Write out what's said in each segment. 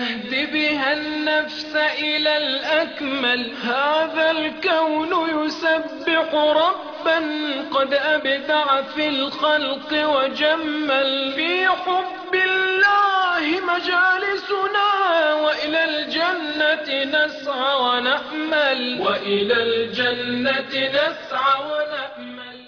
يهدي بها النفس إلى الأكمل هذا الكون يسبح ربا قد أبدع في الخلق وجمل في حب الله مجالسنا وإلى الجنة نسعى ونأمل وإلى الجنة نسعى ونأمل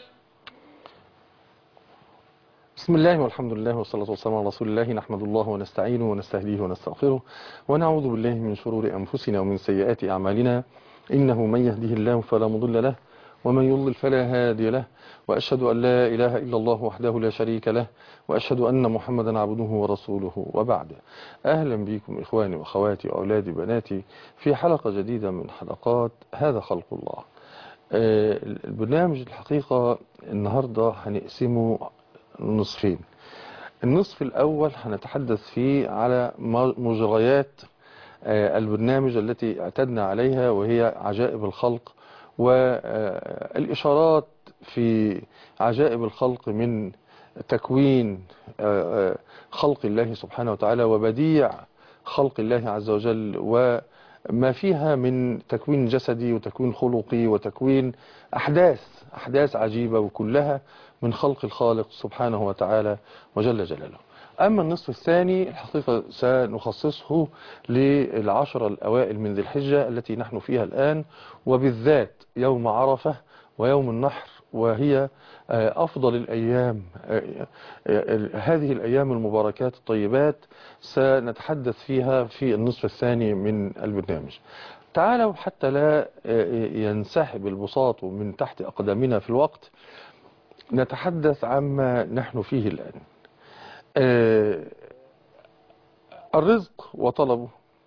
بسم الله والحمد لله والصلاة والسلام على رسول الله نحمد الله ونستعينه ونستهديه ونستغفره ونعوذ بالله من شرور أنفسنا ومن سيئات أعمالنا إنه من يهده الله فلا مضل له ومن يضلل فلا هادي له وأشهد أن لا إله إلا الله وحده لا شريك له وأشهد أن محمدا عبده ورسوله وبعد أهلا بكم إخواني وأخواتي وأولادي بناتي في حلقة جديدة من حلقات هذا خلق الله آه، البرنامج الحقيقة النهاردة هنقسمه نصفين النصف الأول هنتحدث فيه على مجريات آه، البرنامج التي اعتدنا عليها وهي عجائب الخلق والإشارات في عجائب الخلق من تكوين آه، آه، خلق الله سبحانه وتعالى وبديع خلق الله عز وجل وما فيها من تكوين جسدي وتكوين خلقي وتكوين أحداث أحداث عجيبة وكلها من خلق الخالق سبحانه وتعالى وجل جلاله أما النصف الثاني الحقيقة سنخصصه للعشرة الأوائل من ذي الحجة التي نحن فيها الآن وبالذات يوم عرفة ويوم النحر وهي آه، أفضل الأيام آه، آه، هذه الأيام المباركات الطيبات سنتحدث فيها في النصف الثاني من البرنامج تعالوا حتى لا ينسحب البساط من تحت أقدامنا في الوقت نتحدث عما نحن فيه الآن آه، الرزق وطلبه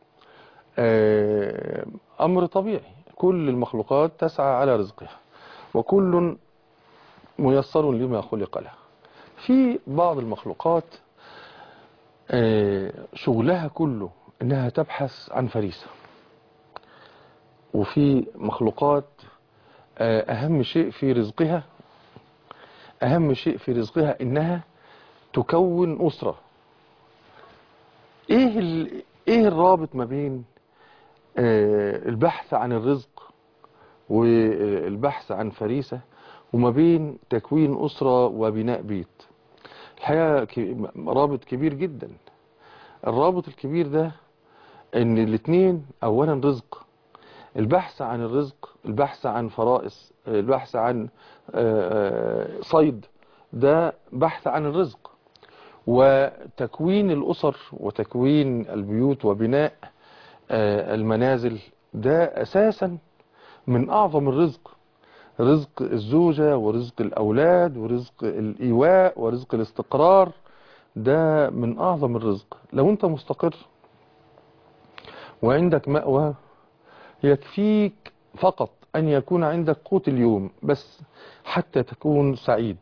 آه، أمر طبيعي كل المخلوقات تسعى على رزقها وكل ميسر لما خلق له في بعض المخلوقات آه، شغلها كله انها تبحث عن فريسة وفي مخلوقات اهم شيء في رزقها اهم شيء في رزقها انها تكون أسرة ايه ال... ايه الرابط ما بين آه البحث عن الرزق والبحث عن فريسة وما بين تكوين أسرة وبناء بيت الحقيقة ك... رابط كبير جدا الرابط الكبير ده ان الاثنين اولا رزق البحث عن الرزق البحث عن فرائس البحث عن آه صيد ده بحث عن الرزق وتكوين الأسر وتكوين البيوت وبناء المنازل ده أساسا من أعظم الرزق رزق الزوجة ورزق الأولاد ورزق الإيواء ورزق الاستقرار ده من أعظم الرزق لو أنت مستقر وعندك مأوى يكفيك فقط أن يكون عندك قوت اليوم بس حتى تكون سعيد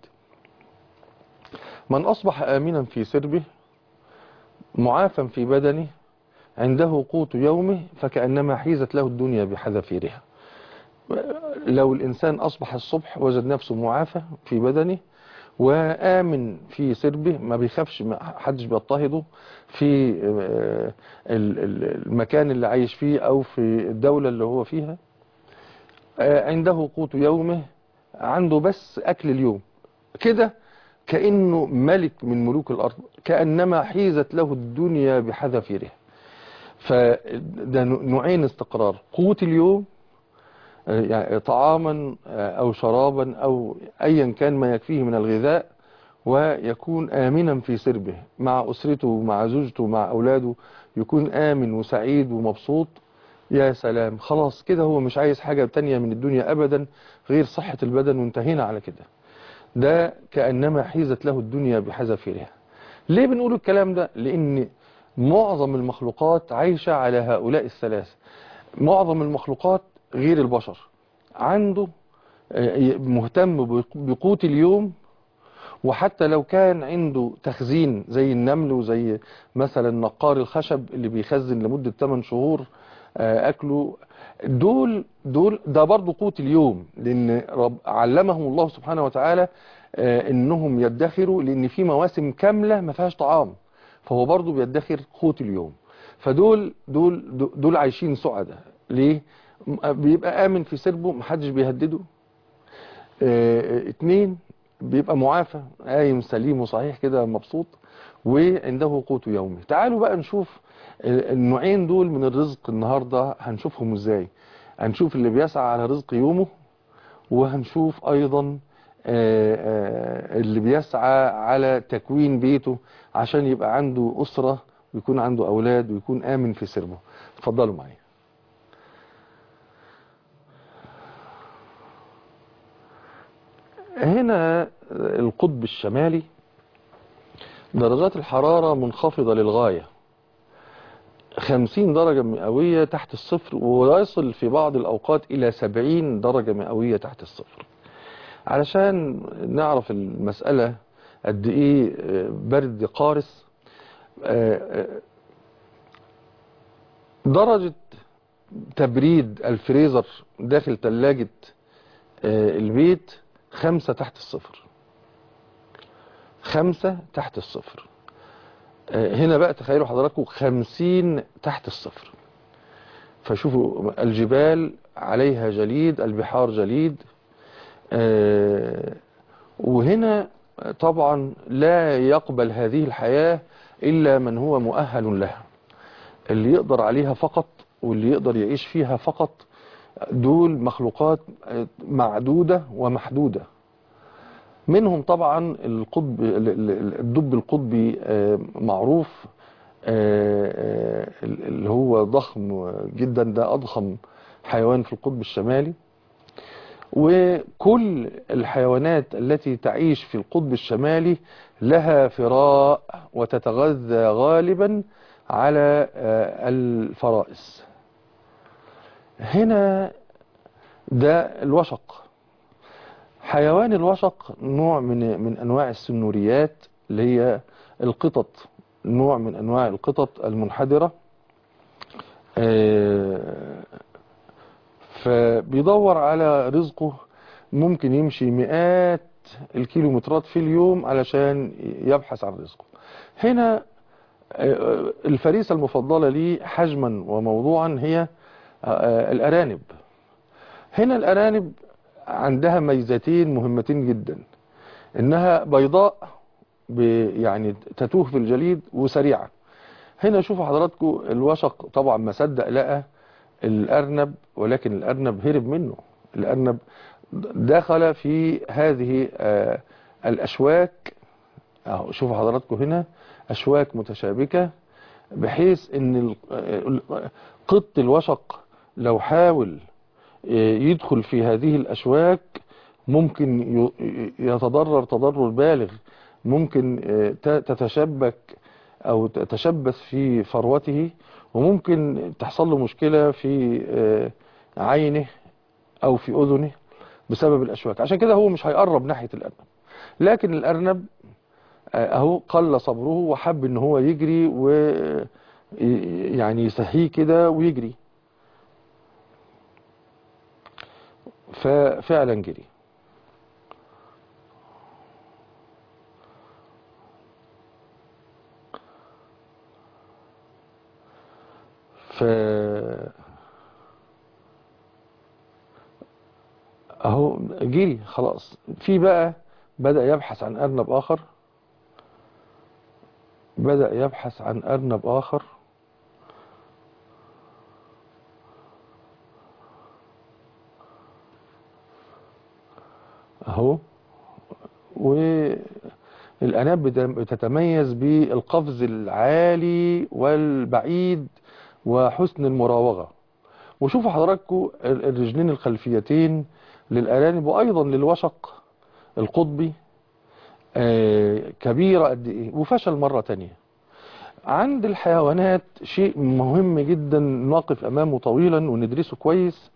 من أصبح آمنا في سربه معافا في بدنه عنده قوت يومه فكأنما حيزت له الدنيا بحذافيرها لو الإنسان أصبح الصبح وجد نفسه معافى في بدنه وآمن في سربه ما بيخافش ما حدش بيضطهده في المكان اللي عايش فيه أو في الدولة اللي هو فيها عنده قوت يومه عنده بس أكل اليوم كده كأنه ملك من ملوك الأرض كأنما حيزت له الدنيا بحذافيرها فده نوعين استقرار قوت اليوم يعني طعاما أو شرابا أو أيا كان ما يكفيه من الغذاء ويكون آمنا في سربه مع أسرته مع زوجته مع أولاده يكون آمن وسعيد ومبسوط يا سلام خلاص كده هو مش عايز حاجة تانية من الدنيا أبدا غير صحة البدن وانتهينا على كده ده كأنما حيزت له الدنيا بحذافيرها ليه بنقول الكلام ده لأن معظم المخلوقات عايشة على هؤلاء الثلاثة معظم المخلوقات غير البشر عنده مهتم بقوت اليوم وحتى لو كان عنده تخزين زي النمل وزي مثلا نقار الخشب اللي بيخزن لمدة 8 شهور أكله دول دول ده برضه قوت اليوم لأن رب علمهم الله سبحانه وتعالى إنهم يدخروا لأن في مواسم كاملة ما فيهاش طعام فهو برضه بيدخر قوت اليوم فدول دول دول عايشين سعداء ليه م- بيبقى آمن في سربه محدش بيهدده اه اتنين بيبقى معافى قايم سليم وصحيح كده مبسوط وعنده قوت يومه تعالوا بقى نشوف ال- النوعين دول من الرزق النهاردة هنشوفهم ازاي هنشوف اللي بيسعى على رزق يومه وهنشوف ايضا آه، آه، اللي بيسعى على تكوين بيته عشان يبقى عنده أسرة ويكون عنده أولاد ويكون آمن في سربه اتفضلوا معايا هنا القطب الشمالي درجات الحرارة منخفضة للغاية 50 درجة مئوية تحت الصفر ويصل في بعض الأوقات إلى 70 درجة مئوية تحت الصفر علشان نعرف المسألة قد إيه آه، برد قارس آه، آه، درجة تبريد الفريزر داخل ثلاجة البيت خمسة تحت الصفر خمسة تحت الصفر آه، هنا بقى تخيلوا حضراتكم خمسين تحت الصفر فشوفوا الجبال عليها جليد البحار جليد آه، وهنا طبعا لا يقبل هذه الحياة إلا من هو مؤهل لها اللي يقدر عليها فقط واللي يقدر يعيش فيها فقط دول مخلوقات آه، معدودة ومحدودة منهم طبعا القطب ال- ال- الدب القطبي آه، معروف آه، آه، اللي هو ضخم جدا ده أضخم حيوان في القطب الشمالي وكل الحيوانات التي تعيش في القطب الشمالي لها فراء وتتغذى غالبا على آه، الفرائس هنا ده الوشق حيوان الوشق نوع من من انواع السنوريات اللي هي القطط نوع من انواع القطط المنحدرة آه، فبيدور على رزقه ممكن يمشي مئات الكيلومترات في اليوم علشان يبحث عن رزقه هنا آه، الفريسة المفضلة لي حجما وموضوعا هي آه، الأرانب هنا الأرانب عندها ميزتين مهمتين جدا إنها بيضاء ب- يعني تتوه في الجليد وسريعة هنا شوفوا حضراتكم الوشق طبعا ما صدق لقى الأرنب ولكن الأرنب هرب منه الأرنب دخل في هذه آه، الأشواك أهو شوفوا حضراتكم هنا أشواك متشابكة بحيث ان ال- ال- قط الوشق لو حاول يدخل في هذه الأشواك ممكن ي- يتضرر تضرر بالغ ممكن ت- تتشبك أو تتشبث في فروته وممكن تحصل له مشكلة في عينه أو في أذنه بسبب الأشواك عشان كده هو مش هيقرب ناحية الأرنب لكن الأرنب أهو قل صبره وحب إن هو يجري و يعني يسهيه كده ويجري ففعلا جري ف اهو جري خلاص في بقى بدأ يبحث عن أرنب آخر بدأ يبحث عن أرنب آخر اهو والأناب بتتميز بالقفز العالي والبعيد وحسن المراوغة وشوفوا حضراتكم الرجلين الخلفيتين للأرانب وأيضا للوشق القطبي آه كبيرة قد إيه وفشل مرة تانية عند الحيوانات شيء مهم جدا نقف أمامه طويلا وندرسه كويس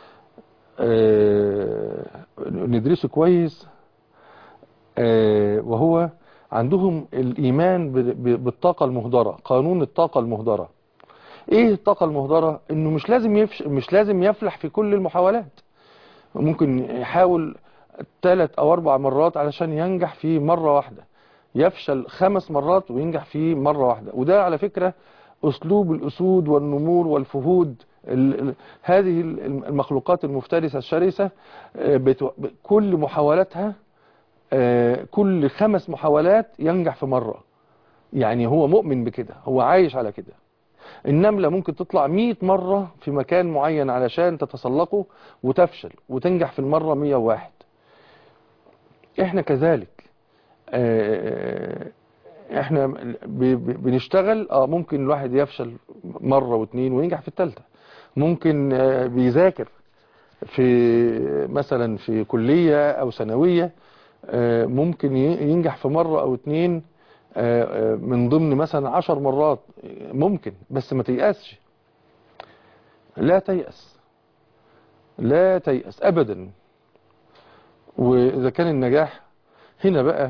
آه ندرسه كويس آه وهو عندهم الإيمان بالطاقة المهدرة قانون الطاقة المهدرة ايه الطاقة المهدرة انه مش لازم يفش مش لازم يفلح في كل المحاولات ممكن يحاول ثلاث او اربع مرات علشان ينجح في مرة واحدة يفشل خمس مرات وينجح في مرة واحدة وده على فكرة أسلوب الأسود والنمور والفهود ال- ال- هذه ال- المخلوقات المفترسة الشرسة آه، بتو- ب- كل محاولاتها آه، كل خمس محاولات ينجح في مرة يعني هو مؤمن بكده هو عايش على كده النملة ممكن تطلع 100 مرة في مكان معين علشان تتسلقه وتفشل وتنجح في المرة 101 احنا كذلك آه، احنا ب- ب- بنشتغل اه ممكن الواحد يفشل مرة واثنين وينجح في الثالثة ممكن آه، بيذاكر في مثلا في كلية او ثانوية آه، ممكن ي- ينجح في مرة او اتنين آه، آه، من ضمن مثلا عشر مرات آه، ممكن بس ما تيأسش لا تيأس لا تيأس ابدا واذا كان النجاح هنا بقى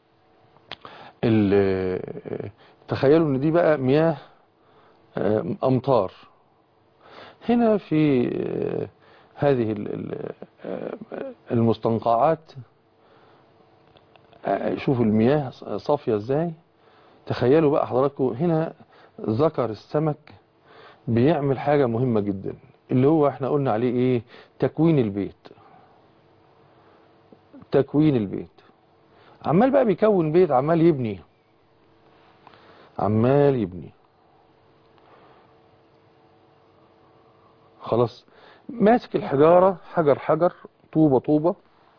ال- تخيلوا ان دي بقى مياه آه، امطار هنا في آه، هذه ال- ال- آه، المستنقعات آه، شوفوا المياه صافية ازاي تخيلوا بقى حضراتكم هنا ذكر السمك بيعمل حاجة مهمة جدا اللي هو احنا قلنا عليه ايه تكوين البيت تكوين البيت عمال بقى بيكون بيت عمال يبني عمال يبني خلاص ماسك الحجارة حجر حجر طوبة طوبة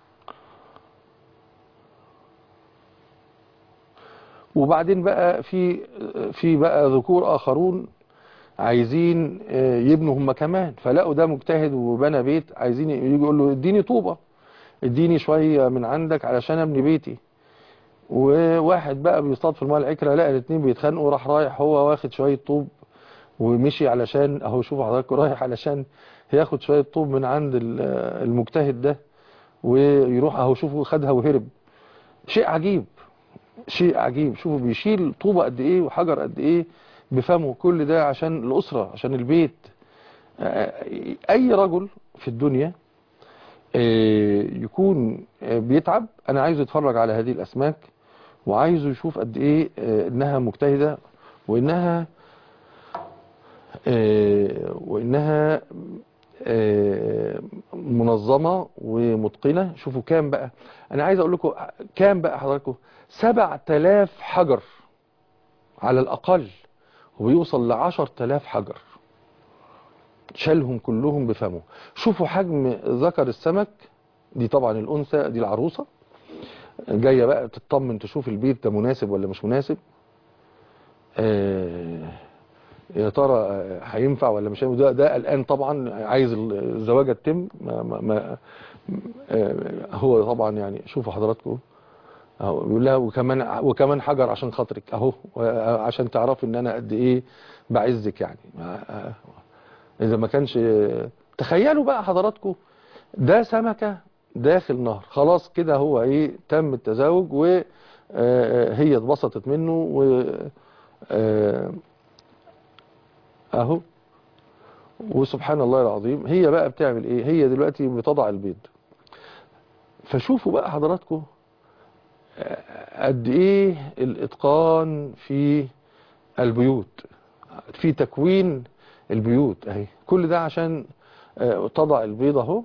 وبعدين بقى في في بقى ذكور آخرون عايزين آه، يبنوا هم كمان فلقوا ده مجتهد وبنى بيت عايزين يجي يقول له اديني طوبة اديني شوية من عندك علشان ابني بيتي وواحد بقى بيصطاد في الماء العكرة لقى الاتنين بيتخانقوا راح رايح هو واخد شوية طوب ومشي علشان اهو شوفوا حضراتكم رايح علشان ياخد شوية طوب من عند ال- المجتهد ده ويروح اهو شوفوا خدها وهرب شيء عجيب شيء عجيب شوفوا بيشيل طوبة قد ايه وحجر قد ايه بفمه كل ده عشان الأسرة عشان البيت آه، اي رجل في الدنيا آه، يكون آه، بيتعب انا عايزه يتفرج على هذه الاسماك وعايزه يشوف قد ايه آه، انها مجتهدة وانها آه، وانها آه، منظمة ومتقنة شوفوا كام بقى انا عايز اقول لكم كام بقى حضراتكم 7000 حجر على الاقل وبيوصل ل 10000 حجر شالهم كلهم بفمه شوفوا حجم ذكر السمك دي طبعا الانثى دي العروسة جاية بقى تطمن تشوف البيت ده مناسب ولا مش مناسب آه يا ترى آه، هينفع ولا مش هينفع ده, ده الآن طبعا عايز الزواجة تتم ما ما ما آه، هو طبعا يعني شوفوا حضراتكم اهو بيقول لها وكمان وكمان حجر عشان خاطرك اهو عشان تعرفي ان انا قد ايه بعزك يعني ما- اذا ما كانش تخيلوا بقى حضراتكم ده سمكة داخل نهر خلاص كده هو ايه تم التزاوج وهي اتبسطت منه و آه، اهو وسبحان الله العظيم هي بقى بتعمل ايه هي دلوقتي بتضع البيض فشوفوا بقى حضراتكم قد ايه الاتقان في البيوت في تكوين البيوت اهي كل ده عشان آه، تضع البيض اهو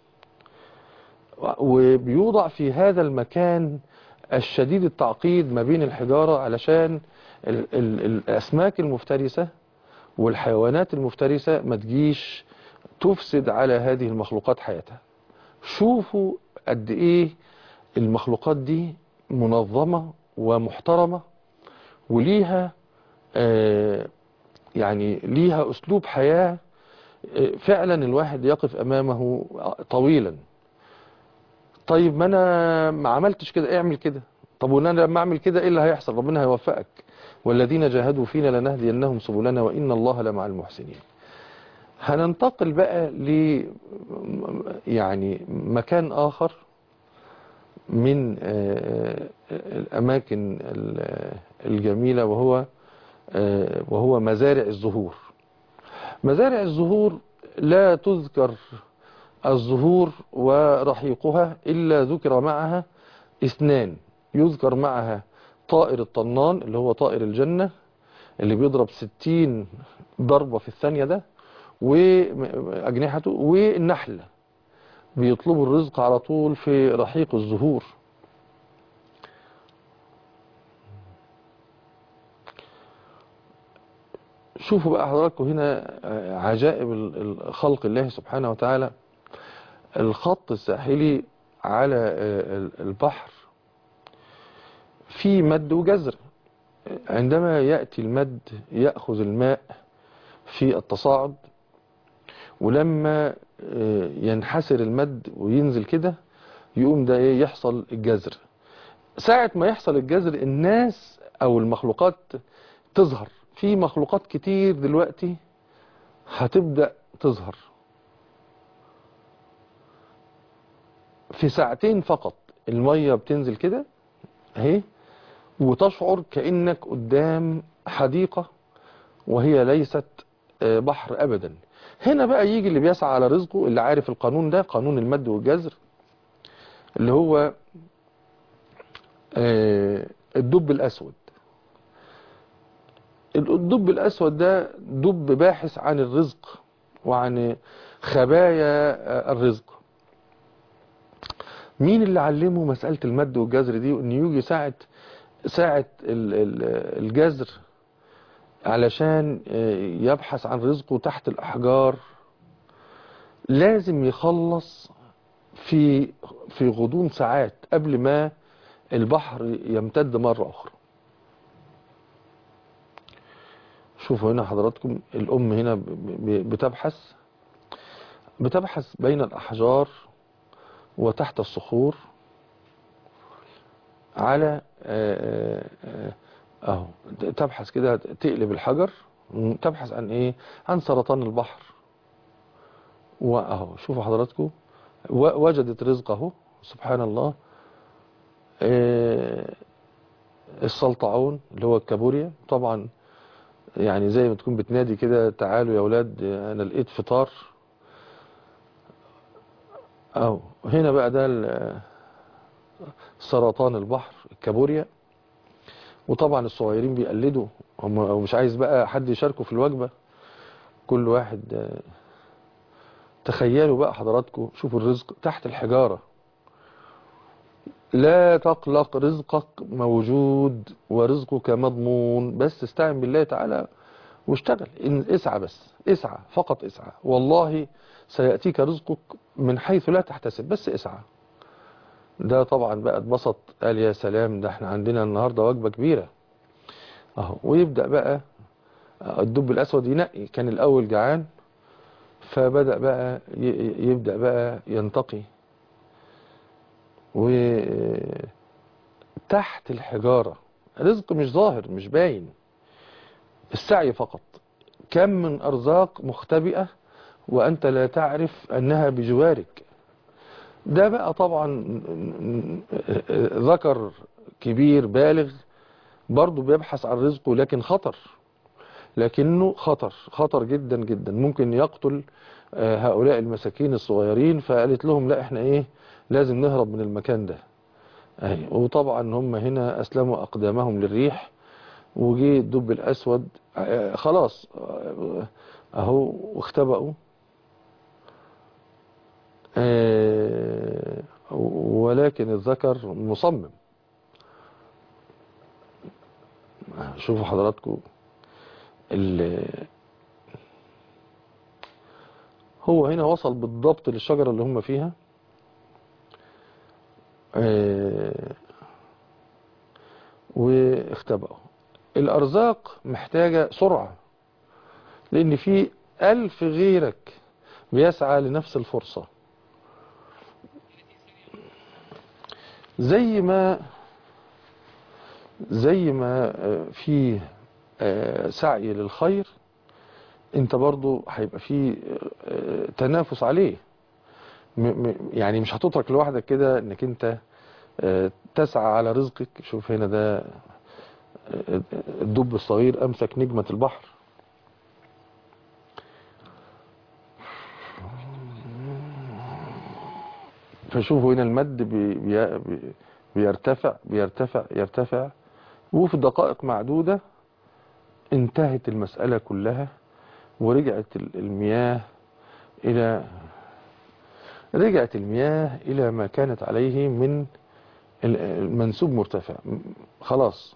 وبيوضع في هذا المكان الشديد التعقيد ما بين الحجارة علشان ال ال الأسماك المفترسة والحيوانات المفترسة ما تجيش تفسد على هذه المخلوقات حياتها شوفوا قد ايه المخلوقات دي منظمة ومحترمة وليها آه، يعني ليها اسلوب حياة آه، فعلا الواحد يقف امامه طويلا طيب ما انا ما عملتش كده اعمل كده طب وانا لما اعمل كده ايه اللي هيحصل ربنا هيوفقك والذين جاهدوا فينا لنهدينهم سبلنا وان الله لمع المحسنين هننتقل بقى ل يعني مكان اخر من آه، الاماكن ال- الجميلة وهو آه، وهو مزارع الزهور مزارع الزهور لا تذكر الزهور ورحيقها إلا ذكر معها اثنان يذكر معها طائر الطنان اللي هو طائر الجنة اللي بيضرب 60 ضربة في الثانية ده وأجنحته والنحل بيطلبوا الرزق على طول في رحيق الزهور شوفوا بقى حضراتكم هنا عجائب ال- خلق الله سبحانه وتعالى الخط الساحلي على ال- البحر في مد وجزر عندما يأتي المد يأخذ الماء في التصاعد ولما ينحسر المد وينزل كده يقوم ده ايه يحصل الجزر ساعة ما يحصل الجزر الناس او المخلوقات تظهر في مخلوقات كتير دلوقتي هتبدأ تظهر في ساعتين فقط المية بتنزل كده اهي وتشعر كأنك قدام حديقة وهي ليست آه، بحر أبدا هنا بقى يجي اللي بيسعى على رزقه اللي عارف القانون ده قانون المد والجزر اللي هو آه، الدب الأسود الدب الأسود ده دب باحث عن الرزق وعن خبايا آه، الرزق مين اللي علمه مسألة المد والجزر دي وان يجي ساعة ساعة ال- ال- الجزر علشان آه، يبحث عن رزقه تحت الأحجار لازم يخلص في في غضون ساعات قبل ما البحر يمتد مرة أخرى شوفوا هنا حضراتكم الأم هنا ب- ب- بتبحث بتبحث بين الأحجار وتحت الصخور على آه، آه، اهو تبحث كده تقلب الحجر تبحث عن ايه عن سرطان البحر واهو شوفوا حضراتكم و- وجدت رزقه سبحان الله آه، السلطعون اللي هو الكابوريا طبعا يعني زي ما تكون بتنادي كده تعالوا يا اولاد انا لقيت فطار اهو هنا بقى ده ال- سرطان البحر الكابوريا وطبعا الصغيرين بيقلدوا هم أو مش عايز بقى حد يشاركوا في الوجبة كل واحد آه، تخيلوا بقى حضراتكم شوفوا الرزق تحت الحجارة لا تقلق رزقك موجود ورزقك مضمون بس استعن بالله تعالى واشتغل إن اسعى بس اسعى فقط اسعى والله سيأتيك رزقك من حيث لا تحتسب بس اسعى ده طبعا بقى اتبسط قال يا سلام ده احنا عندنا النهاردة وجبة كبيرة اهو ويبدأ بقى الدب الأسود ينقي كان الأول جعان فبدأ بقى ي- يبدأ بقى ينتقي وتحت الحجارة رزق مش ظاهر مش باين السعي فقط كم من أرزاق مختبئة وأنت لا تعرف أنها بجوارك ده بقى طبعا ذكر كبير بالغ برضه بيبحث عن رزقه لكن خطر لكنه خطر خطر جدا جدا ممكن يقتل آه، هؤلاء المساكين الصغيرين فقالت لهم لا احنا ايه لازم نهرب من المكان ده أهي. وطبعا هم هنا اسلموا اقدامهم للريح وجي الدب الاسود آه، خلاص آه، اهو واختبأوا آه، ولكن الذكر مصمم شوفوا حضراتكم ال- هو هنا وصل بالضبط للشجرة اللي هم فيها آه، واختبأوا الأرزاق محتاجة سرعة لأن في ألف غيرك بيسعى لنفس الفرصة زي ما زي ما آه، في آه، سعي للخير انت برضو هيبقى في آه، تنافس عليه م- م- يعني مش هتترك لوحدك كده انك انت آه، تسعى على رزقك شوف هنا ده آه، الدب الصغير امسك نجمة البحر فشوفوا هنا المد بي بي بي- بيرتفع بيرتفع يرتفع وفي دقائق معدودة انتهت المسألة كلها ورجعت ال- المياه إلى رجعت المياه إلى ما كانت عليه من ال- المنسوب مرتفع م- خلاص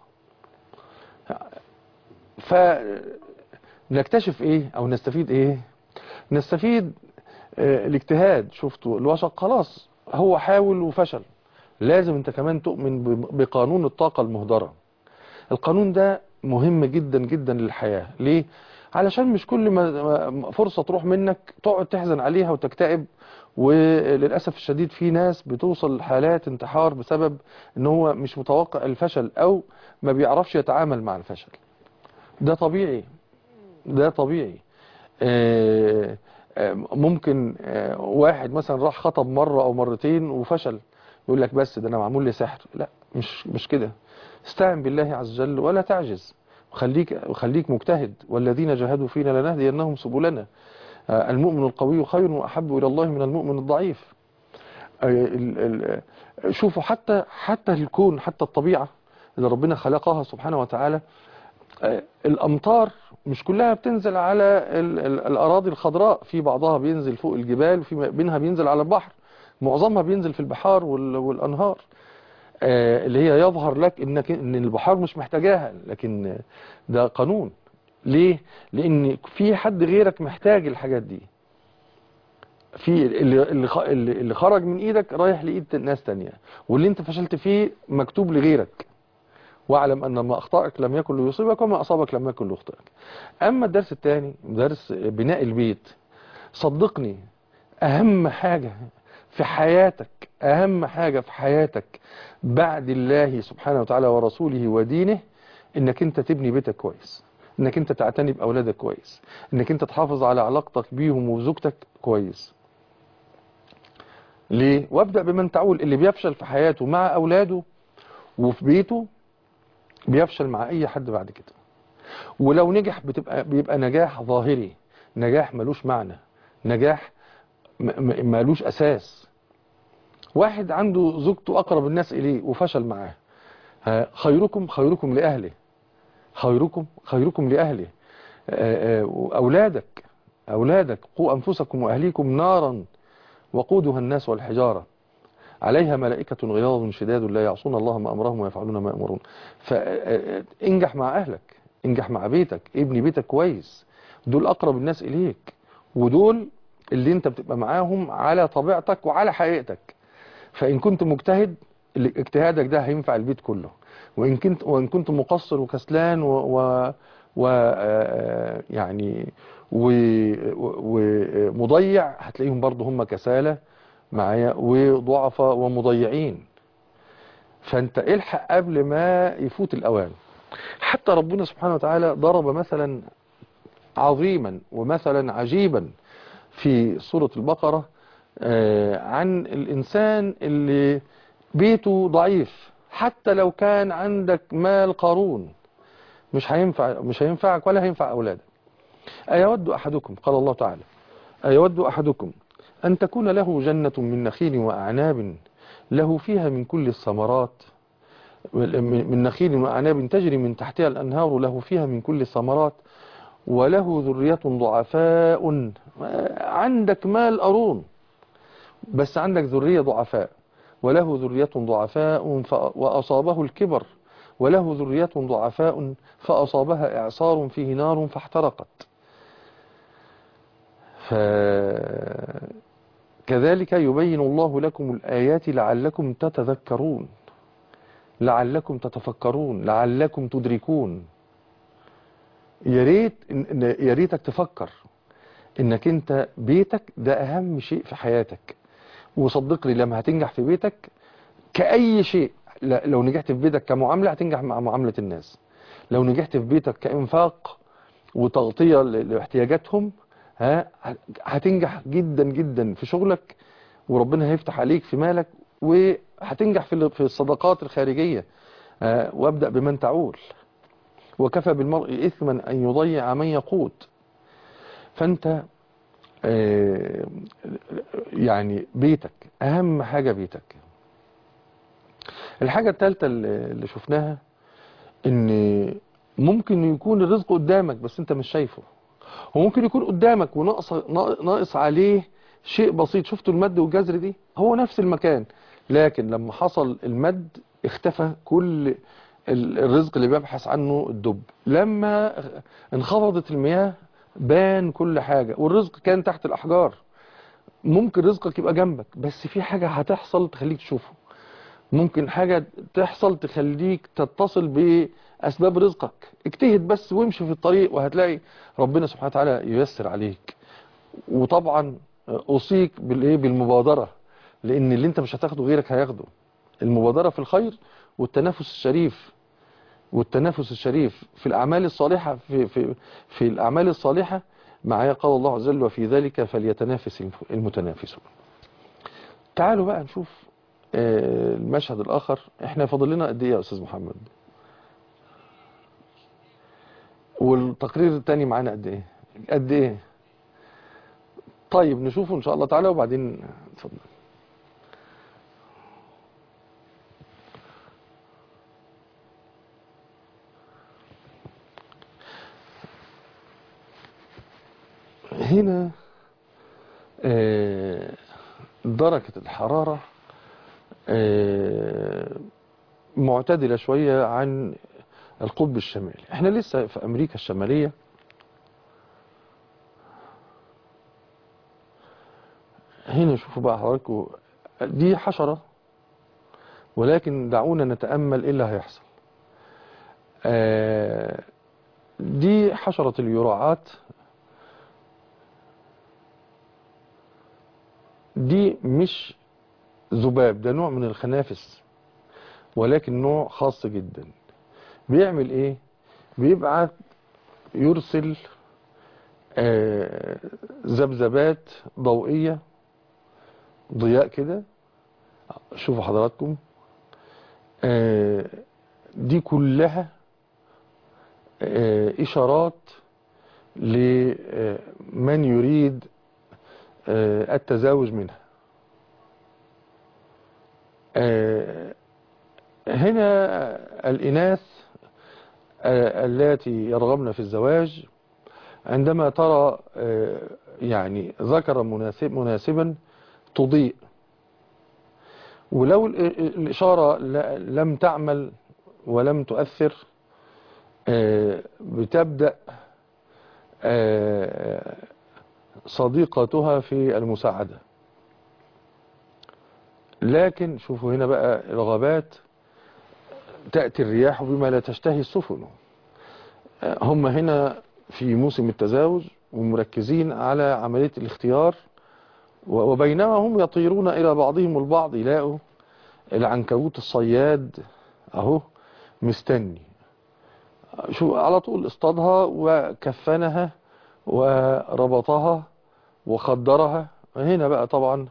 فنكتشف ايه او نستفيد ايه نستفيد آه، الاجتهاد شفتوا الوسط خلاص هو حاول وفشل لازم انت كمان تؤمن ب- بقانون الطاقة المهدرة القانون ده مهم جدا جدا للحياة ليه علشان مش كل ما ما فرصة تروح منك تقعد تحزن عليها وتكتئب وللأسف الشديد في ناس بتوصل لحالات انتحار بسبب ان هو مش متوقع الفشل او ما بيعرفش يتعامل مع الفشل ده طبيعي ده طبيعي آه، آه، ممكن آه، واحد مثلا راح خطب مرة او مرتين وفشل يقول لك بس ده انا معمول لي سحر لا مش مش كده استعن بالله عز وجل ولا تعجز وخليك وخليك مجتهد والذين جاهدوا فينا لنهدينهم سبلنا آه، المؤمن القوي خير واحب الى الله من المؤمن الضعيف آه، ال- ال- آه، شوفوا حتى حتى الكون حتى الطبيعة اللي ربنا خلقها سبحانه وتعالى آه، الأمطار مش كلها بتنزل على ال- ال- الأراضي الخضراء في بعضها بينزل فوق الجبال وفي منها بينزل على البحر معظمها بينزل في البحار وال- والأنهار آه، اللي هي يظهر لك انك ان البحار مش محتاجاها لكن آه، ده قانون ليه لان في حد غيرك محتاج الحاجات دي في اللي اللي خ- اللي اللي خرج من ايدك رايح لايد ناس تانية واللي انت فشلت فيه مكتوب لغيرك واعلم ان ما اخطأك لم يكن ليصيبك وما اصابك لم يكن ليخطئك اما الدرس الثاني درس بناء البيت صدقني اهم حاجة في حياتك اهم حاجة في حياتك بعد الله سبحانه وتعالى ورسوله ودينه انك انت تبني بيتك كويس انك انت تعتني باولادك كويس انك انت تحافظ على علاقتك بيهم وزوجتك كويس ليه وابدأ بمن تعول اللي بيفشل في حياته مع اولاده وفي بيته بيفشل مع اي حد بعد كده ولو نجح بتبقى بيبقى نجاح ظاهري نجاح ملوش معنى نجاح م- م- ملوش اساس واحد عنده زوجته اقرب الناس اليه وفشل معاه ها، خيركم خيركم لاهله خيركم خيركم لاهله آه، آه، اولادك اولادك قوا انفسكم واهليكم نارا وقودها الناس والحجاره عليها ملائكة غياظ شداد لا يعصون الله ما أمرهم ويفعلون ما يأمرون فانجح مع أهلك انجح مع بيتك ابني بيتك كويس دول أقرب الناس إليك ودول اللي انت بتبقى معاهم على طبيعتك وعلى حقيقتك فإن كنت مجتهد اللي- اجتهادك ده هينفع البيت كله وإن كنت وإن كنت مقصر وكسلان و, و و آه، يعني و- و- ومضيع هتلاقيهم برضه هم كسالى معايا وضعفاء ومضيعين فانت الحق قبل ما يفوت الاوان حتى ربنا سبحانه وتعالى ضرب مثلا عظيما ومثلا عجيبا في سورة البقرة آه، عن الإنسان اللي بيته ضعيف حتى لو كان عندك مال قارون مش هينفع مش هينفعك ولا هينفع أولادك أيود أحدكم قال الله تعالى أيود أحدكم أن تكون له جنة من نخيل وأعناب له فيها من كل الثمرات من نخيل وأعناب تجري من تحتها الأنهار له فيها من كل الثمرات وله ذرية ضعفاء عندك مال أرون بس عندك ذرية ضعفاء وله ذرية ضعفاء ف- وأصابه الكبر وله ذرية ضعفاء فأصابها إعصار فيه نار فاحترقت فكذلك يبين الله لكم الآيات لعلكم تتذكرون لعلكم تتفكرون لعلكم تدركون يا ريت إن- إن- يا ريتك تفكر انك انت بيتك ده اهم شيء في حياتك وصدقني لما هتنجح في بيتك كأي شيء لا- لو نجحت في بيتك كمعاملة هتنجح مع معاملة الناس لو نجحت في بيتك كإنفاق وتغطية ل- لاحتياجاتهم ها هتنجح جدا جدا في شغلك وربنا هيفتح عليك في مالك وهتنجح في ال- في الصدقات الخارجية ها، وابدأ بمن تعول وكفى بالمرء إثما أن يضيع من يقوت فأنت آه، يعني بيتك أهم حاجة بيتك الحاجة الثالثة اللي اللي شفناها ان ممكن يكون الرزق قدامك بس انت مش شايفه وممكن يكون قدامك وناقص ناقص عليه شيء بسيط شفتوا المد والجزر دي هو نفس المكان لكن لما حصل المد اختفى كل الرزق اللي بيبحث عنه الدب لما انخفضت المياه بان كل حاجة والرزق كان تحت الأحجار ممكن رزقك يبقى جنبك بس في حاجة هتحصل تخليك تشوفه ممكن حاجة تحصل تخليك تتصل بأسباب رزقك اجتهد بس وامشي في الطريق وهتلاقي ربنا سبحانه وتعالى ييسر عليك وطبعا أوصيك بالإيه بالمبادرة لأن اللي انت مش هتاخده غيرك هياخده المبادرة في الخير والتنافس الشريف والتنافس الشريف في الأعمال الصالحة في, في, في الأعمال الصالحة معايا قال الله عز وجل وفي ذلك فليتنافس المتنافسون تعالوا بقى نشوف المشهد الآخر احنا فاضل لنا قد ايه يا أستاذ محمد والتقرير الثاني معانا قد ايه قد ايه طيب نشوفه ان شاء الله تعالى وبعدين اتفضل هنا درجة الحرارة معتدلة شوية عن القطب الشمالي احنا لسه في امريكا الشمالية هنا شوفوا بقى حضراتكم دي حشرة ولكن دعونا نتأمل ايه اللي هيحصل دي حشرة اليراعات دي مش ذباب ده نوع من الخنافس ولكن نوع خاص جدا بيعمل ايه بيبعت يرسل ذبذبات ضوئية ضياء كده شوفوا حضراتكم دي كلها إشارات لمن يريد التزاوج منها هنا الإناث التي يرغبن في الزواج عندما ترى يعني ذكرا مناسب مناسبا تضيء ولو الإشارة لم تعمل ولم تؤثر بتبدأ صديقتها في المساعدة لكن شوفوا هنا بقى الغابات تأتي الرياح بما لا تشتهي السفن هم هنا في موسم التزاوج ومركزين على عملية الاختيار وبينما هم يطيرون إلى بعضهم البعض يلاقوا العنكبوت الصياد أهو مستني شو على طول اصطادها وكفنها وربطها وخدرها هنا بقى طبعا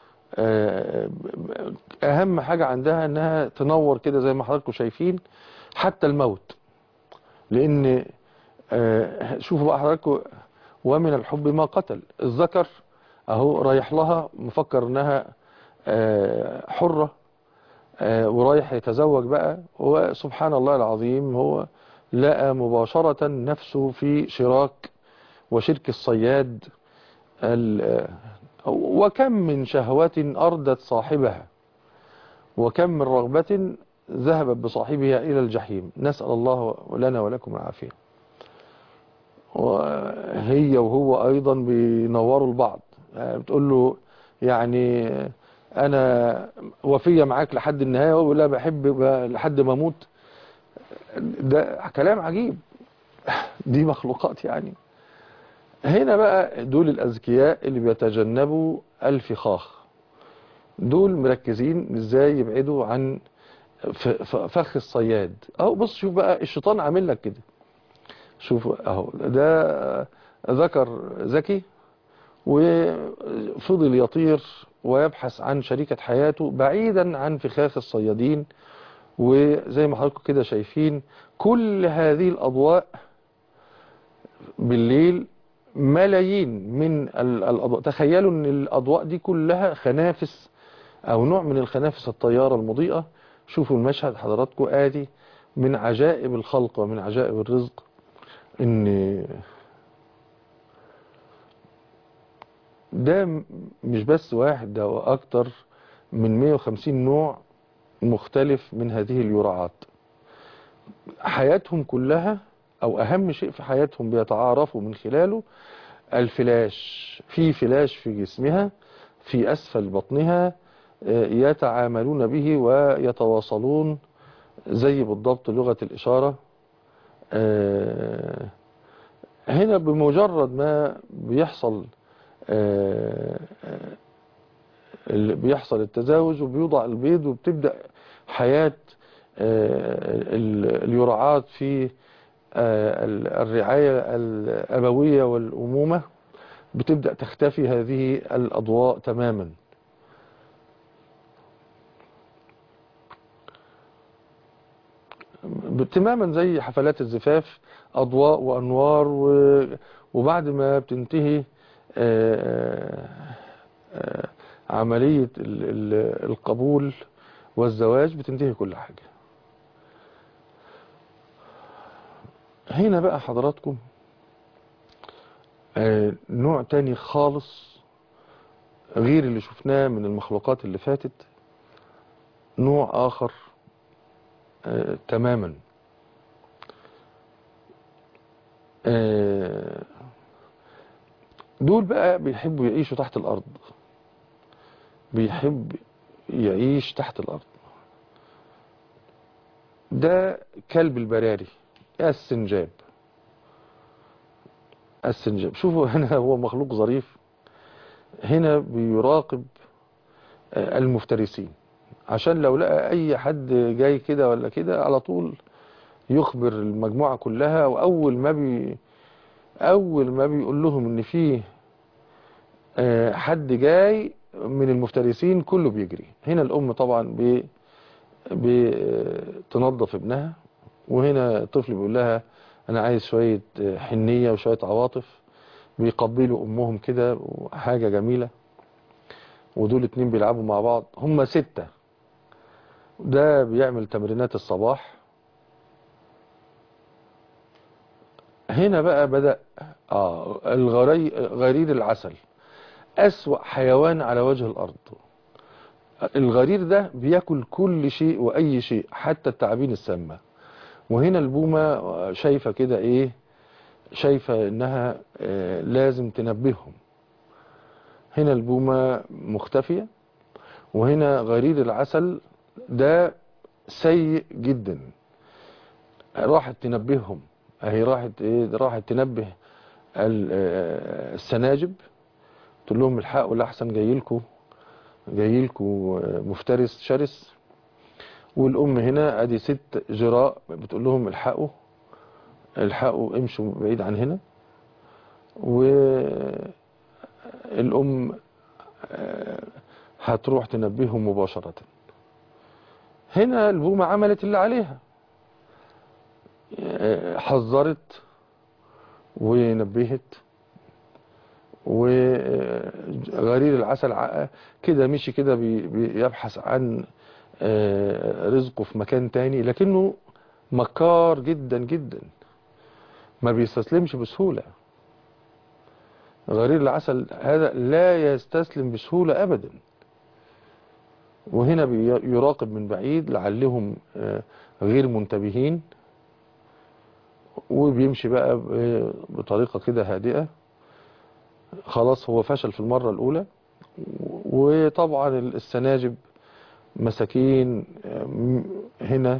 اهم حاجة عندها انها تنور كده زي ما حضراتكم شايفين حتى الموت لان شوفوا بقى حضراتكم ومن الحب ما قتل الذكر اهو رايح لها مفكر انها حرة ورايح يتزوج بقى وسبحان الله العظيم هو لقى مباشرة نفسه في شراك وشرك الصياد وكم من شهوة أردت صاحبها وكم من رغبة ذهبت بصاحبها إلى الجحيم نسأل الله لنا ولكم العافية وهي وهو أيضا بينوروا البعض بتقول له يعني أنا وفية معاك لحد النهاية وهو لا بحب لحد ما أموت ده كلام عجيب دي مخلوقات يعني هنا بقى دول الأذكياء اللي بيتجنبوا الفخاخ دول مركزين ازاي يبعدوا عن فخ الصياد اهو بص شوف بقى الشيطان عامل لك كده شوف اهو ده ذكر ذكي وفضل يطير ويبحث عن شريكة حياته بعيدا عن فخاخ الصيادين وزي ما حضراتكم كده شايفين كل هذه الأضواء بالليل ملايين من الأضواء تخيلوا ان الأضواء دي كلها خنافس أو نوع من الخنافس الطيارة المضيئة شوفوا المشهد حضراتكم آدي من عجائب الخلق ومن عجائب الرزق ان ده م- مش بس واحد ده واكتر من 150 نوع مختلف من هذه اليرعات حياتهم كلها او اهم شيء في حياتهم بيتعارفوا من خلاله الفلاش في فلاش في جسمها في اسفل بطنها آه، يتعاملون به ويتواصلون زي بالضبط لغة الإشارة آه، هنا بمجرد ما بيحصل آه، آه، اللي بيحصل التزاوج وبيوضع البيض وبتبدأ حياة آه، ال- اليرعات في آه، ال- الرعاية الأبوية والأمومة بتبدأ تختفي هذه الأضواء تماما تماما زي حفلات الزفاف أضواء وأنوار و... وبعد ما بتنتهي آه، آه، عملية ال- ال- القبول والزواج بتنتهي كل حاجة هنا بقى حضراتكم آه، نوع تاني خالص غير اللي شفناه من المخلوقات اللي فاتت نوع آخر آه، تماما آه، دول بقى بيحبوا يعيشوا تحت الأرض بيحب يعيش تحت الأرض ده كلب البراري السنجاب السنجاب شوفوا هنا هو مخلوق ظريف هنا بيراقب آه، المفترسين عشان لو لقى اي حد جاي كده ولا كده على طول يخبر المجموعة كلها واول ما بي اول ما بيقول لهم ان فيه آه، حد جاي من المفترسين كله بيجري هنا الام طبعا بي بتنظف ابنها وهنا الطفل بيقول لها انا عايز شوية آه، حنية وشوية عواطف بيقبلوا امهم كده وحاجة جميلة ودول اتنين بيلعبوا مع بعض هم ستة ده بيعمل تمرينات الصباح هنا بقى بدأ آه الغري غرير العسل أسوأ حيوان على وجه الأرض الغرير ده بياكل كل شيء وأي شيء حتى التعابين السامة وهنا البومة شايفة كده إيه شايفة إنها آه لازم تنبههم هنا البومة مختفية وهنا غرير العسل ده سيء جدا راحت تنبههم اهي راحت ايه راحت تنبه ال- آه، السناجب تقول لهم الحقوا الاحسن جاي لكم جاي لكم مفترس شرس والام هنا ادي ست جراء بتقول لهم الحقوا الحقوا امشوا بعيد عن هنا والام آه، هتروح تنبههم مباشرة هنا البومة عملت اللي عليها آه، حذرت ونبهت وغرير العسل ع- كده مشي كده بي- بيبحث عن آه، رزقه في مكان تاني لكنه مكار جدا جدا ما بيستسلمش بسهولة غرير العسل هذا لا يستسلم بسهولة أبدا وهنا بي- يراقب من بعيد لعلهم آه، غير منتبهين وبيمشي بقى ب- بطريقة كده هادئة خلاص هو فشل في المرة الأولى وطبعا السناجب مساكين آه، م- هنا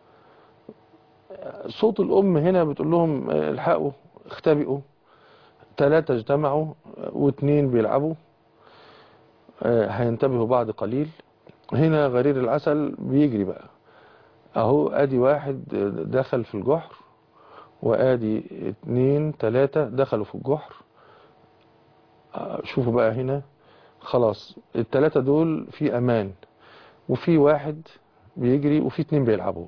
صوت الأم هنا بتقول لهم آه، الحقوا اختبئوا ثلاثة اجتمعوا آه، واثنين بيلعبوا آه، هينتبهوا بعد قليل هنا غرير العسل بيجري بقى اهو ادي واحد دخل في الجحر وادي اتنين تلاتة دخلوا في الجحر آه، شوفوا بقى هنا خلاص التلاتة دول في امان وفي واحد بيجري وفي اتنين بيلعبوا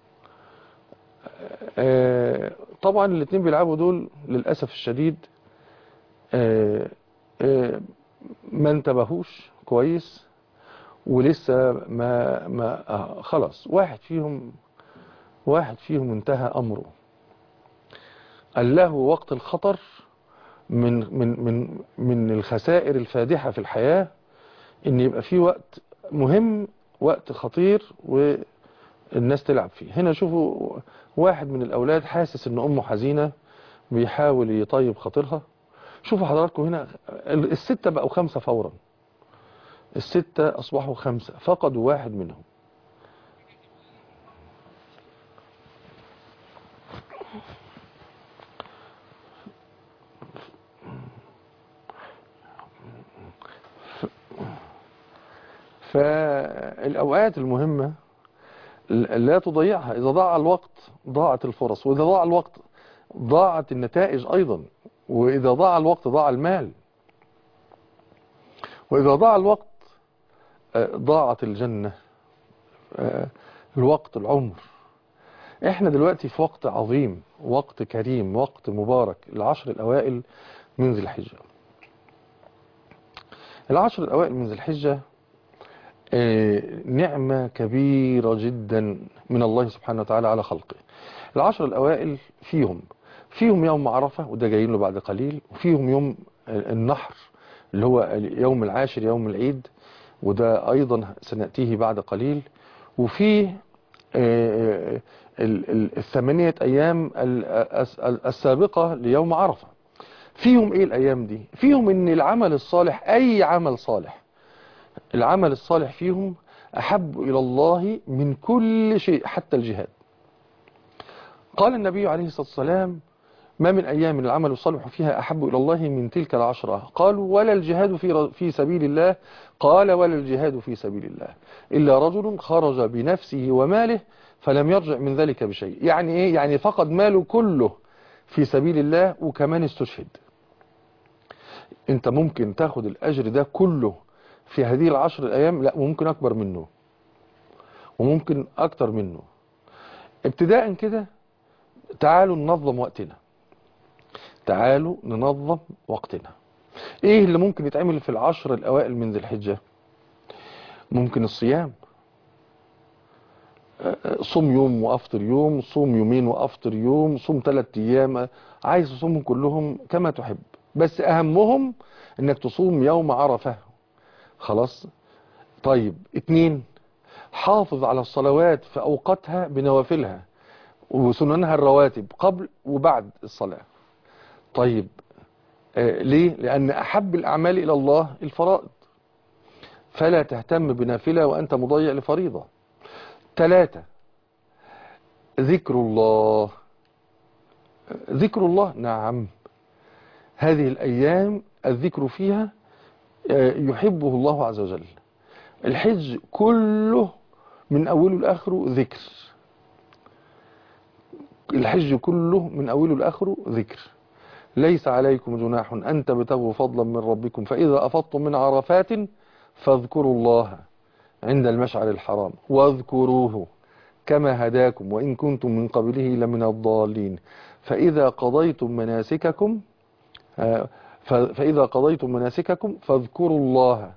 آه، طبعا الاتنين بيلعبوا دول للأسف الشديد آه، آه، ما انتبهوش كويس ولسه ما ما آه خلاص واحد فيهم واحد فيهم انتهى أمره قال له وقت الخطر من من من من الخسائر الفادحة في الحياة ان يبقى في وقت مهم وقت خطير والناس تلعب فيه هنا شوفوا واحد من الاولاد حاسس ان امه حزينة بيحاول يطيب خاطرها شوفوا حضراتكم هنا الستة بقوا خمسة فورا الستة اصبحوا خمسة فقدوا واحد منهم فالأوقات المهمة لا تضيعها إذا ضاع الوقت ضاعت الفرص وإذا ضاع الوقت ضاعت النتائج أيضا وإذا ضاع الوقت ضاع المال وإذا ضاع الوقت ضاعت الجنة الوقت العمر احنا دلوقتي في وقت عظيم وقت كريم وقت مبارك العشر الأوائل من ذي الحجة العشر الأوائل من ذي الحجة نعمة كبيرة جدا من الله سبحانه وتعالى على خلقه العشر الأوائل فيهم فيهم يوم عرفة وده جايين له بعد قليل وفيهم يوم النحر اللي هو يوم العاشر يوم العيد وده أيضا سنأتيه بعد قليل وفيه الثمانية أيام السابقة ليوم عرفة فيهم إيه الأيام دي فيهم إن العمل الصالح أي عمل صالح العمل الصالح فيهم أحب إلى الله من كل شيء حتى الجهاد قال النبي عليه الصلاة والسلام ما من أيام العمل الصالح فيها أحب إلى الله من تلك العشرة قالوا ولا الجهاد في, في سبيل الله قال ولا الجهاد في سبيل الله إلا رجل خرج بنفسه وماله فلم يرجع من ذلك بشيء يعني إيه يعني فقد ماله كله في سبيل الله وكمان استشهد انت ممكن تاخد الأجر ده كله في هذه العشر الأيام لا ممكن أكبر منه وممكن أكتر منه ابتداء كده تعالوا ننظم وقتنا تعالوا ننظم وقتنا ايه اللي ممكن يتعمل في العشر الأوائل من ذي الحجة ممكن الصيام صوم يوم وافطر يوم صوم يومين وافطر يوم صوم ثلاث ايام عايز تصومهم كلهم كما تحب بس اهمهم انك تصوم يوم عرفه خلاص طيب اتنين حافظ على الصلوات في اوقاتها بنوافلها وسننها الرواتب قبل وبعد الصلاة طيب آه ليه لان احب الاعمال الى الله الفرائض فلا تهتم بنافلة وانت مضيع لفريضة ثلاثة ذكر الله ذكر الله نعم هذه الأيام الذكر فيها يحبه الله عز وجل الحج كله من أوله لآخره ذكر الحج كله من أوله لآخره ذكر ليس عليكم جناح أن تبتغوا فضلا من ربكم فإذا أفضتم من عرفات فاذكروا الله عند المشعر الحرام واذكروه كما هداكم وإن كنتم من قبله لمن الضالين فإذا قضيتم مناسككم فإذا قضيتم مناسككم فاذكروا الله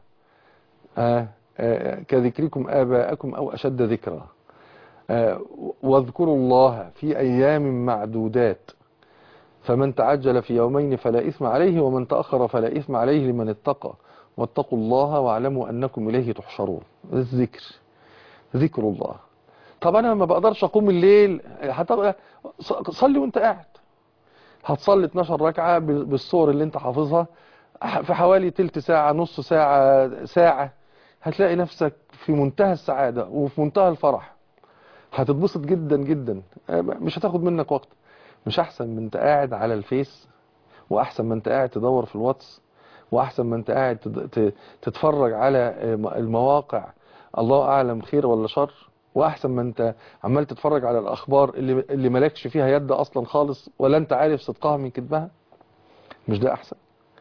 كذكركم آباءكم أو أشد ذكرا واذكروا الله في أيام معدودات فمن تعجل في يومين فلا إثم عليه ومن تأخر فلا إثم عليه لمن اتقى واتقوا الله واعلموا أنكم إليه تحشرون الذكر ذكر الله طب أنا ما بقدرش أقوم الليل صلي وانت قاعد هتصلي 12 ركعة بالصور اللي انت حافظها في حوالي تلت ساعة نص ساعة ساعة هتلاقي نفسك في منتهى السعادة وفي منتهى الفرح هتتبسط جدا جدا مش هتاخد منك وقت مش احسن من انت قاعد على الفيس واحسن من انت قاعد تدور في الواتس واحسن ما انت قاعد تتفرج على المواقع الله اعلم خير ولا شر واحسن ما انت عمال تتفرج على الاخبار اللي اللي مالكش فيها يد اصلا خالص ولا انت عارف صدقها من كذبها مش ده احسن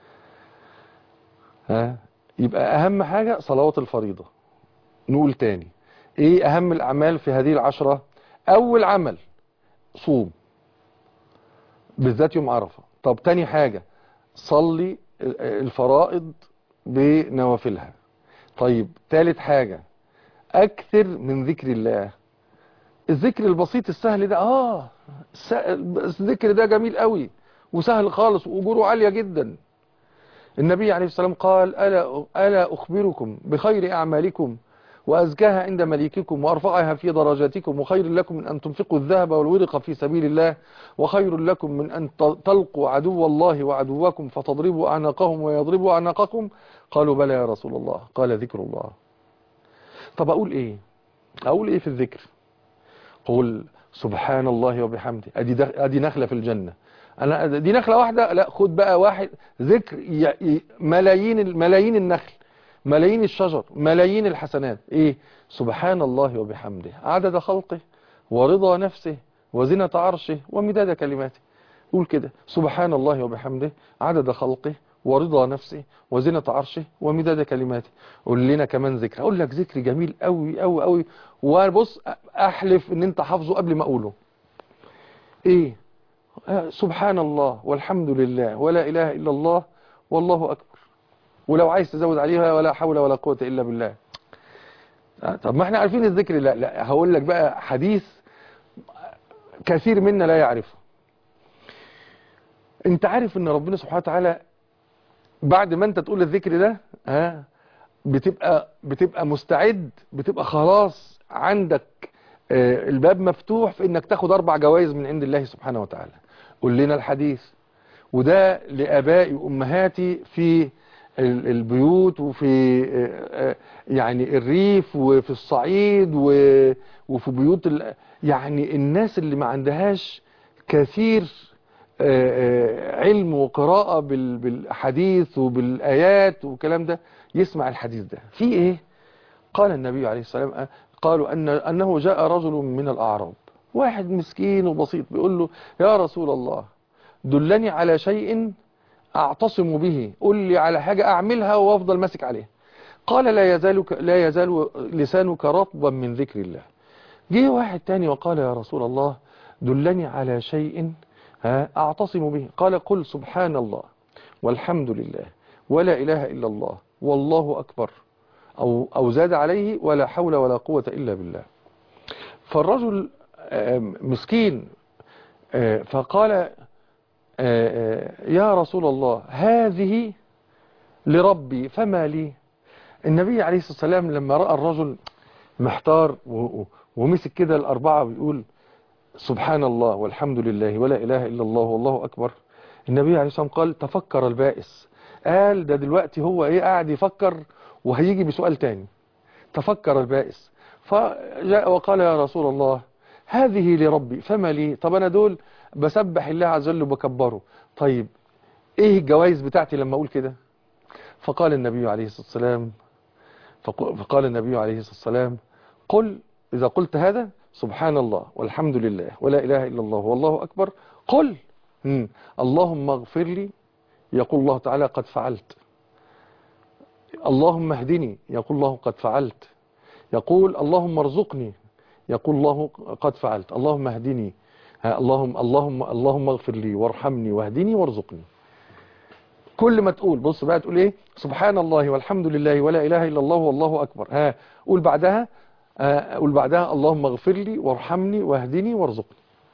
ها يبقى اهم حاجة صلوات الفريضة نقول تاني ايه اهم الاعمال في هذه العشرة اول عمل صوم بالذات يوم عرفة طب تاني حاجة صلي الفرائض بنوافلها طيب ثالث حاجة أكثر من ذكر الله الذكر البسيط السهل ده اه س- الذكر ده جميل قوي وسهل خالص واجوره عالية جدا النبي عليه السلام قال ألا, ألا أخبركم بخير أعمالكم وأزكاها عند مليككم وأرفعها في درجاتكم وخير لكم من أن تنفقوا الذهب والورق في سبيل الله وخير لكم من أن ت- تلقوا عدو الله وعدوكم فتضربوا أعناقهم ويضربوا أعناقكم قالوا بلى يا رسول الله قال ذكر الله طب أقول إيه أقول إيه في الذكر قول سبحان الله وبحمده أدي, دخ- أدي نخلة في الجنة أنا دي نخلة واحدة لا خد بقى واحد ذكر ي- ي- ملايين ملايين النخل ملايين الشجر ملايين الحسنات ايه سبحان الله وبحمده عدد خلقه ورضا نفسه وزنة عرشه ومداد كلماته قول كده سبحان الله وبحمده عدد خلقه ورضا نفسه وزنة عرشه ومداد كلماته قول لنا كمان ذكر اقول لك ذكر جميل قوي قوي قوي وبص احلف ان انت حافظه قبل ما اقوله ايه آه، سبحان الله والحمد لله ولا اله الا الله والله اكبر ولو عايز تزود عليها ولا حول ولا قوة إلا بالله آه، طب ما احنا عارفين الذكر لا لا هقول لك بقى حديث كثير منا لا يعرفه انت عارف ان ربنا سبحانه وتعالى بعد ما انت تقول الذكر ده ها بتبقى بتبقى مستعد بتبقى خلاص عندك آه، الباب مفتوح في انك تاخد اربع جوائز من عند الله سبحانه وتعالى قول لنا الحديث وده لآبائي وأمهاتي في ال- البيوت وفي آه، آه، يعني الريف وفي الصعيد و- وفي بيوت ال- يعني الناس اللي ما عندهاش كثير آه، آه، علم وقراءة بال- بالحديث وبالآيات والكلام ده يسمع الحديث ده في ايه قال النبي عليه السلام آه، قالوا أن أنه جاء رجل من الأعراب واحد مسكين وبسيط بيقول له يا رسول الله دلني على شيء أعتصم به قل لي على حاجة أعملها وأفضل ماسك عليها قال لا يزال لا يزال لسانك رطبا من ذكر الله جه واحد تاني وقال يا رسول الله دلني على شيء ها أعتصم به قال قل سبحان الله والحمد لله ولا إله إلا الله والله أكبر أو, أو زاد عليه ولا حول ولا قوة إلا بالله فالرجل آم، مسكين آه، فقال آه، آه، يا رسول الله هذه لربي فما لي النبي عليه الصلاة والسلام لما رأى الرجل محتار و- و- ومسك كده الأربعة بيقول سبحان الله والحمد لله ولا إله إلا الله والله أكبر النبي عليه الصلاة والسلام قال تفكر البائس قال ده دلوقتي هو ايه قاعد يفكر وهيجي بسؤال تاني تفكر البائس فجاء وقال يا رسول الله هذه لربي فما لي طب انا دول بسبح الله عز وجل وبكبره طيب ايه الجوائز بتاعتي لما اقول كده فقال النبي عليه الصلاة والسلام فق- فقال النبي عليه الصلاة والسلام قل إذا قلت هذا سبحان الله والحمد لله ولا إله إلا الله والله أكبر قل مم. اللهم اغفر لي يقول الله تعالى قد فعلت اللهم اهدني يقول الله قد فعلت يقول اللهم ارزقني يقول الله قد فعلت اللهم اهدني ها، اللهم اللهم اللهم اغفر لي وارحمني واهدني وارزقني كل ما تقول بص بقى تقول ايه سبحان الله والحمد لله ولا اله الا الله والله اكبر ها قول بعدها آه، قول بعدها اللهم اغفر لي وارحمني واهدني وارزقني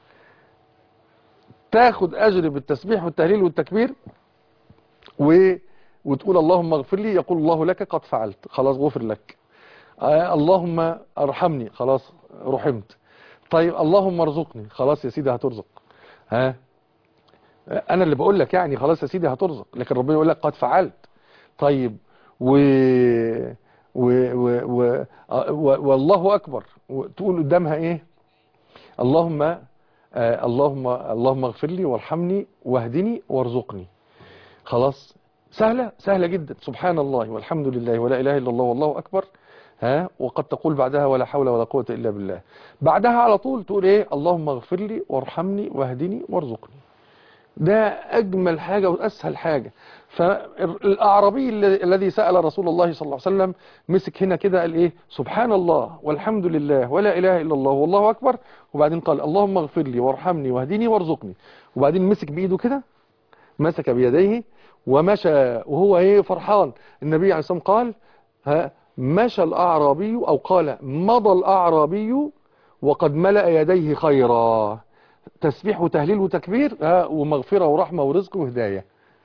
تاخد اجر بالتسبيح والتهليل والتكبير و وتقول اللهم اغفر لي يقول الله لك قد فعلت خلاص غفر لك آه اللهم ارحمني خلاص رحمت طيب اللهم ارزقني خلاص يا سيدي هترزق ها انا اللي بقول لك يعني خلاص يا سيدي هترزق لكن ربنا يقول لك قد فعلت طيب و و و و آه، و- والله اكبر تقول قدامها ايه اللهم آه اللهم اللهم اغفر لي وارحمني واهدني وارزقني خلاص سهلة سهلة جدا سبحان الله والحمد لله ولا إله إلا الله والله أكبر ها وقد تقول بعدها ولا حول ولا قوة إلا بالله بعدها على طول تقول إيه اللهم اغفر لي وارحمني واهدني وارزقني ده أجمل حاجة وأسهل حاجة فالأعرابي الذي- الذي سأل رسول الله صلى الله عليه وسلم مسك هنا كده قال إيه سبحان الله والحمد لله ولا إله إلا الله والله أكبر وبعدين قال اللهم اغفر لي وارحمني واهدني وارزقني وبعدين مسك بإيده كده مسك بيديه ومشى وهو ايه فرحان النبي عليه الصلاة والسلام قال ها مشى الأعرابي أو قال مضى الأعرابي وقد ملأ يديه خيرا تسبيح وتهليل وتكبير ها ومغفرة ورحمة ورزق وهداية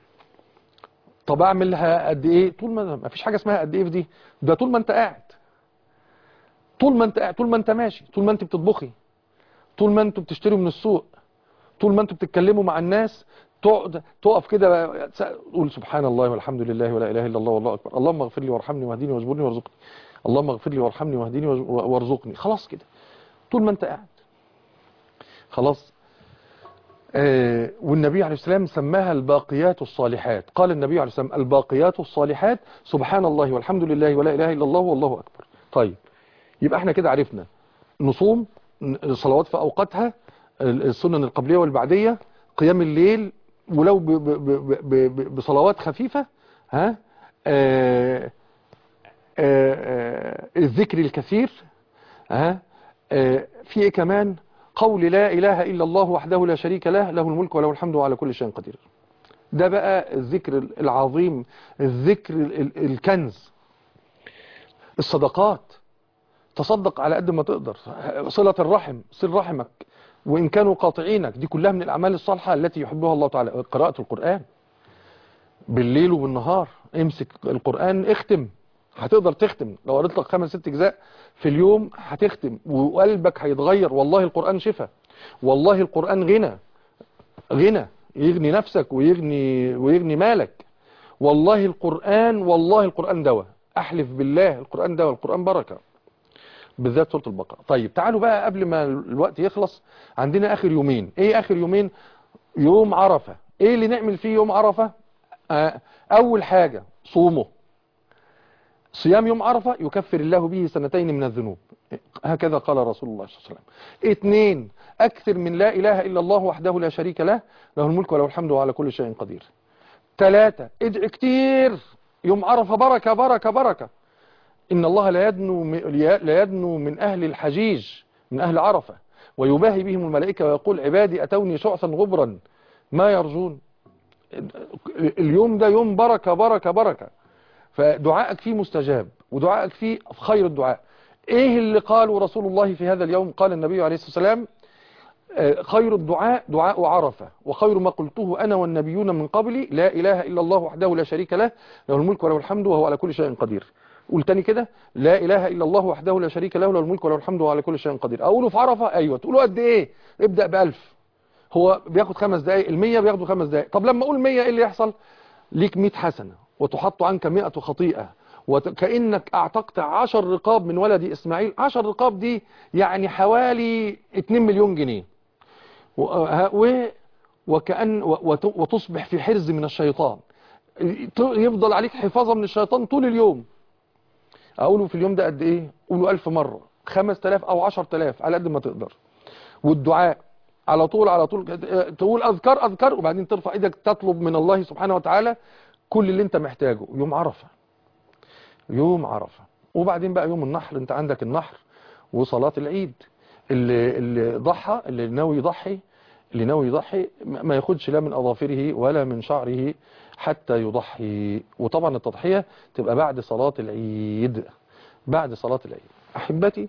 طب اعملها قد ايه طول ما ما فيش حاجة اسمها قد ايه في دي ده طول ما انت قاعد طول ما انت قاعد طول ما انت ماشي طول ما انت بتطبخي طول ما انتوا بتشتروا من السوق طول ما انتوا بتتكلموا مع الناس تقعد تقف كده تقول سبحان الله والحمد لله ولا اله الا الله والله اكبر اللهم اغفر لي وارحمني واهديني واجبرني وارزقني اللهم اغفر لي وارحمني واهديني واج- وارزقني خلاص كده طول ما انت قاعد خلاص آه والنبي عليه السلام سماها الباقيات الصالحات قال النبي عليه السلام الباقيات الصالحات سبحان الله والحمد لله ولا اله الا الله والله اكبر طيب يبقى احنا كده عرفنا نصوم الصلوات في اوقاتها السنن القبليه والبعديه قيام الليل ولو ب ب ب ب ب بصلوات خفيفه ها آه آه آه الذكر الكثير ها آه في ايه كمان قول لا اله الا الله وحده لا شريك له له الملك وله الحمد وعلى كل شيء قدير ده بقى الذكر العظيم الذكر ال- ال- الكنز الصدقات تصدق على قد ما تقدر صلة الرحم صل رحمك وإن كانوا قاطعينك دي كلها من الأعمال الصالحة التي يحبها الله تعالى قراءة القرآن بالليل وبالنهار امسك القرآن اختم هتقدر تختم لو قريت لك خمس ست أجزاء في اليوم هتختم وقلبك هيتغير والله القرآن شفاء والله القرآن غنى غنى يغني نفسك ويغني ويغني مالك والله القرآن والله القرآن دواء أحلف بالله القرآن دواء القرآن بركة بالذات سورة البقرة طيب تعالوا بقى قبل ما الوقت يخلص عندنا آخر يومين ايه آخر يومين يوم عرفة ايه اللي نعمل فيه يوم عرفة آه اول حاجة صومه صيام يوم عرفة يكفر الله به سنتين من الذنوب هكذا قال رسول الله صلى الله عليه وسلم اثنين اكثر من لا اله الا الله وحده لا شريك له له الملك وله الحمد وعلى كل شيء قدير ثلاثة ادعي كتير يوم عرفة بركة بركة بركة إن الله لا يدنو لا يدنو من أهل الحجيج من أهل عرفة ويباهي بهم الملائكة ويقول عبادي أتوني شعثا غبرا ما يرجون اليوم ده يوم بركة بركة بركة فدعائك فيه مستجاب ودعائك فيه خير الدعاء ايه اللي قاله رسول الله في هذا اليوم قال النبي عليه الصلاة والسلام آه، خير الدعاء دعاء عرفة وخير ما قلته أنا والنبيون من قبلي لا إله إلا الله وحده لا شريك له له الملك وله الحمد وهو على كل شيء قدير قول تاني كده لا إله إلا الله وحده لا شريك له له الملك وله الحمد وهو على كل شيء قدير أقوله في عرفة أيوة تقولوا قد إيه ابدأ بألف هو بياخد خمس دقايق المية بياخدوا خمس دقايق طب لما أقول مية إيه اللي يحصل ليك مئة حسنة وتحط عنك مئة خطيئة وكأنك اعتقت عشر رقاب من ولد إسماعيل عشر رقاب دي يعني حوالي 2 مليون جنيه و... و... وكأن وت... وتصبح في حرز من الشيطان يفضل عليك حفاظة من الشيطان طول اليوم أقوله في اليوم ده قد إيه قوله ألف مرة خمس تلاف أو عشر تلاف على قد ما تقدر والدعاء على طول على طول تقول أذكار أذكار وبعدين ترفع إيدك تطلب من الله سبحانه وتعالى كل اللي انت محتاجه يوم عرفة يوم عرفة وبعدين بقى يوم النحر انت عندك النحر وصلاة العيد اللي, اللي ضحى اللي ناوي يضحي اللي ناوي يضحي ما ياخدش لا من أظافره ولا من شعره حتى يضحي وطبعا التضحية تبقى بعد صلاة العيد بعد صلاة العيد أحبتي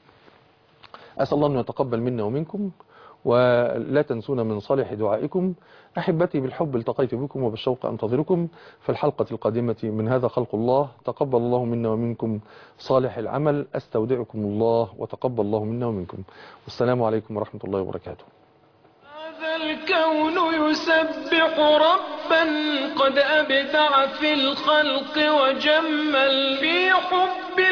أسأل الله أن يتقبل منا ومنكم ولا تنسونا من صالح دعائكم أحبتي بالحب التقيت بكم وبالشوق أنتظركم في الحلقة القادمة من هذا خلق الله تقبل الله منا ومنكم صالح العمل أستودعكم الله وتقبل الله منا ومنكم والسلام عليكم ورحمة الله وبركاته هذا الكون يسبح ربا قد أبدع في الخلق وجمل في حب